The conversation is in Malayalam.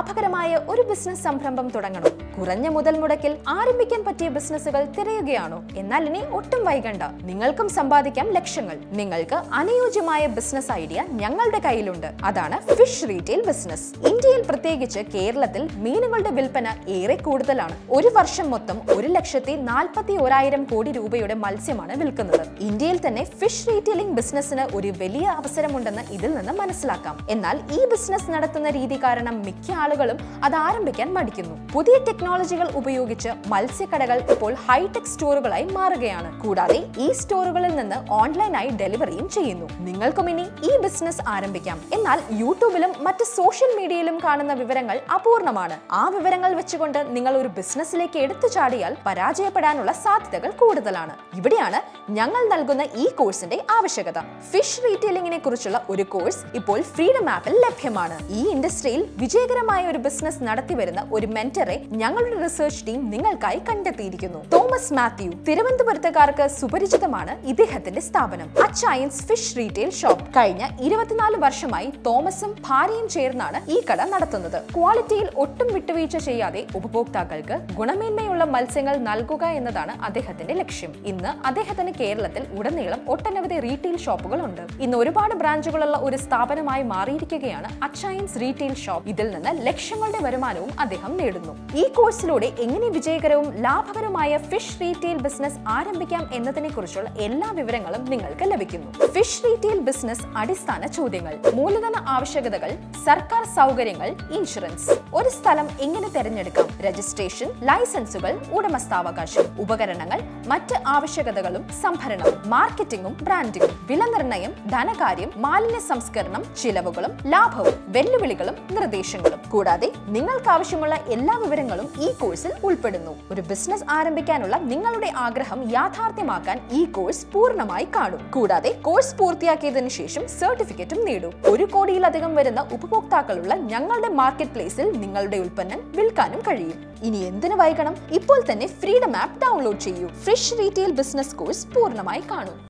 ലാഭകരമായ ഒരു ബിസിനസ് സംരംഭം തുടങ്ങണം കുറഞ്ഞ മുതൽ മുടക്കിൽ ആരംഭിക്കാൻ പറ്റിയ ബിസിനസ്സുകൾ തിരയുകയാണോ എന്നാൽ ഇനി ഒട്ടും വൈകണ്ട നിങ്ങൾക്കും സമ്പാദിക്കാം ലക്ഷങ്ങൾ നിങ്ങൾക്ക് അനുയോജ്യമായ ബിസിനസ് ഐഡിയ ഞങ്ങളുടെ കയ്യിലുണ്ട് അതാണ് ഫിഷ് റീറ്റെയിൽ ബിസിനസ് ഇന്ത്യയിൽ പ്രത്യേകിച്ച് കേരളത്തിൽ മീനുകളുടെ വിൽപ്പന ഏറെ കൂടുതലാണ് ഒരു വർഷം മൊത്തം ഒരു ലക്ഷത്തി നാൽപ്പത്തി ഒരായിരം കോടി രൂപയുടെ മത്സ്യമാണ് വിൽക്കുന്നത് ഇന്ത്യയിൽ തന്നെ ഫിഷ് റീറ്റെയിലിംഗ് ബിസിനസ്സിന് ഒരു വലിയ അവസരമുണ്ടെന്ന് ഇതിൽ നിന്ന് മനസ്സിലാക്കാം എന്നാൽ ഈ ബിസിനസ് നടത്തുന്ന രീതി കാരണം മിക്ക ആളുകളും അത് ആരംഭിക്കാൻ മടിക്കുന്നു പുതിയ ടെക്നോളജികൾ ഉപയോഗിച്ച് മത്സ്യക്കടകൾ ഇപ്പോൾ ഹൈടെക് സ്റ്റോറുകളായി മാറുകയാണ് കൂടാതെ ഈ സ്റ്റോറുകളിൽ നിന്ന് ഓൺലൈനായി ഡെലിവറിയും ചെയ്യുന്നു നിങ്ങൾക്കും ഇനി ഈ ബിസിനസ് ആരംഭിക്കാം എന്നാൽ യൂട്യൂബിലും മറ്റ് സോഷ്യൽ മീഡിയയിലും കാണുന്ന വിവരങ്ങൾ അപൂർണമാണ് ആ വിവരങ്ങൾ വെച്ചുകൊണ്ട് നിങ്ങൾ ഒരു ബിസിനസ്സിലേക്ക് എടുത്തു ചാടിയാൽ പരാജയപ്പെടാനുള്ള സാധ്യതകൾ കൂടുതലാണ് ഇവിടെയാണ് ഞങ്ങൾ നൽകുന്ന ഈ കോഴ്സിന്റെ ആവശ്യകത ഫിഷ് റീറ്റെയിലിംഗിനെ കുറിച്ചുള്ള ഒരു കോഴ്സ് ഇപ്പോൾ ഫ്രീഡം ആപ്പിൽ ലഭ്യമാണ് ഈ ഇൻഡസ്ട്രിയിൽ വിജയകരമായ ഒരു ബിസിനസ് നടത്തിവരുന്ന ഒരു മെന്ററെ ഞങ്ങളുടെ റിസർച്ച് ടീം നിങ്ങൾക്കായി കണ്ടെത്തിയിരിക്കുന്നു തോമസ് മാത്യു തിരുവനന്തപുരത്തുകാർക്ക് സുപരിചിതമാണ് ഇദ്ദേഹത്തിന്റെ സ്ഥാപനം അച്ചയൻസ് ഫിഷ് റീറ്റെയിൽ ഷോപ്പ് കഴിഞ്ഞ ഇരുപത്തിനാല് വർഷമായി തോമസും ഭാര്യയും ചേർന്നാണ് ഈ കട നടത്തുന്നത് ക്വാളിറ്റിയിൽ ഒട്ടും വിട്ടുവീഴ്ച ചെയ്യാതെ ഉപഭോക്താക്കൾക്ക് ഗുണമേന്മയുള്ള മത്സ്യങ്ങൾ നൽകുക എന്നതാണ് അദ്ദേഹത്തിന്റെ ലക്ഷ്യം ഇന്ന് അദ്ദേഹത്തിന് കേരളത്തിൽ ഉടനീളം ഒട്ടനവധി റീറ്റെയിൽ ഷോപ്പുകൾ ഉണ്ട് ഇന്ന് ഒരുപാട് ബ്രാഞ്ചുകളുള്ള ഒരു സ്ഥാപനമായി മാറിയിരിക്കുകയാണ് അച്ചയൻസ് റീറ്റെയിൽ ഷോപ്പ് ഇതിൽ നിന്ന് ലക്ഷങ്ങളുടെ വരുമാനവും അദ്ദേഹം നേടുന്നു ഈ കോഴ്സിലൂടെ എങ്ങനെ വിജയകരവും ലാഭകരമായ ഫിഷ് റീറ്റെയിൽ ബിസിനസ് ആരംഭിക്കാം എന്നതിനെ കുറിച്ചുള്ള എല്ലാ വിവരങ്ങളും നിങ്ങൾക്ക് ലഭിക്കുന്നു ഫിഷ് റീറ്റെയിൽ ബിസിനസ് അടിസ്ഥാന ചോദ്യങ്ങൾ മൂലധന ആവശ്യകതകൾ സർക്കാർ സൗകര്യങ്ങൾ ഇൻഷുറൻസ് ഒരു സ്ഥലം എങ്ങനെ തിരഞ്ഞെടുക്കാം രജിസ്ട്രേഷൻ ലൈസൻസുകൾ ഉടമസ്ഥാവകാശം ഉപകരണങ്ങൾ മറ്റ് ആവശ്യകതകളും സംഭരണവും മാർക്കറ്റിംഗും ബ്രാൻഡിംഗും വില നിർണ്ണയം ധനകാര്യം മാലിന്യ സംസ്കരണം ചിലവുകളും ലാഭവും വെല്ലുവിളികളും നിർദ്ദേശങ്ങളും കൂടാതെ നിങ്ങൾക്ക് ആവശ്യമുള്ള എല്ലാ വിവരങ്ങളും ഈ കോഴ്സിൽ ഉൾപ്പെടുന്നു ഒരു ബിസിനസ് ആരംഭിക്കാനുള്ള നിങ്ങളുടെ ആഗ്രഹം യാഥാർത്ഥ്യമാക്കാൻ ഈ കോഴ്സ് പൂർണ്ണമായി കാണും കൂടാതെ കോഴ്സ് പൂർത്തിയാക്കിയതിനു ശേഷം സർട്ടിഫിക്കറ്റും നേടും ഒരു കോടിയിലധികം വരുന്ന ഉപഭോക്താക്കളുള്ള ഞങ്ങളുടെ മാർക്കറ്റ് പ്ലേസിൽ നിങ്ങളുടെ ഉൽപ്പന്നം വിൽക്കാനും കഴിയും ഇനി എന്തിനു വൈകണം ഇപ്പോൾ തന്നെ ഫ്രീഡം ആപ്പ് ഡൗൺലോഡ് ചെയ്യൂ ഫ്രഷ് റീറ്റെയിൽ ബിസിനസ് കോഴ്സ് പൂർണ്ണമായി കാണൂ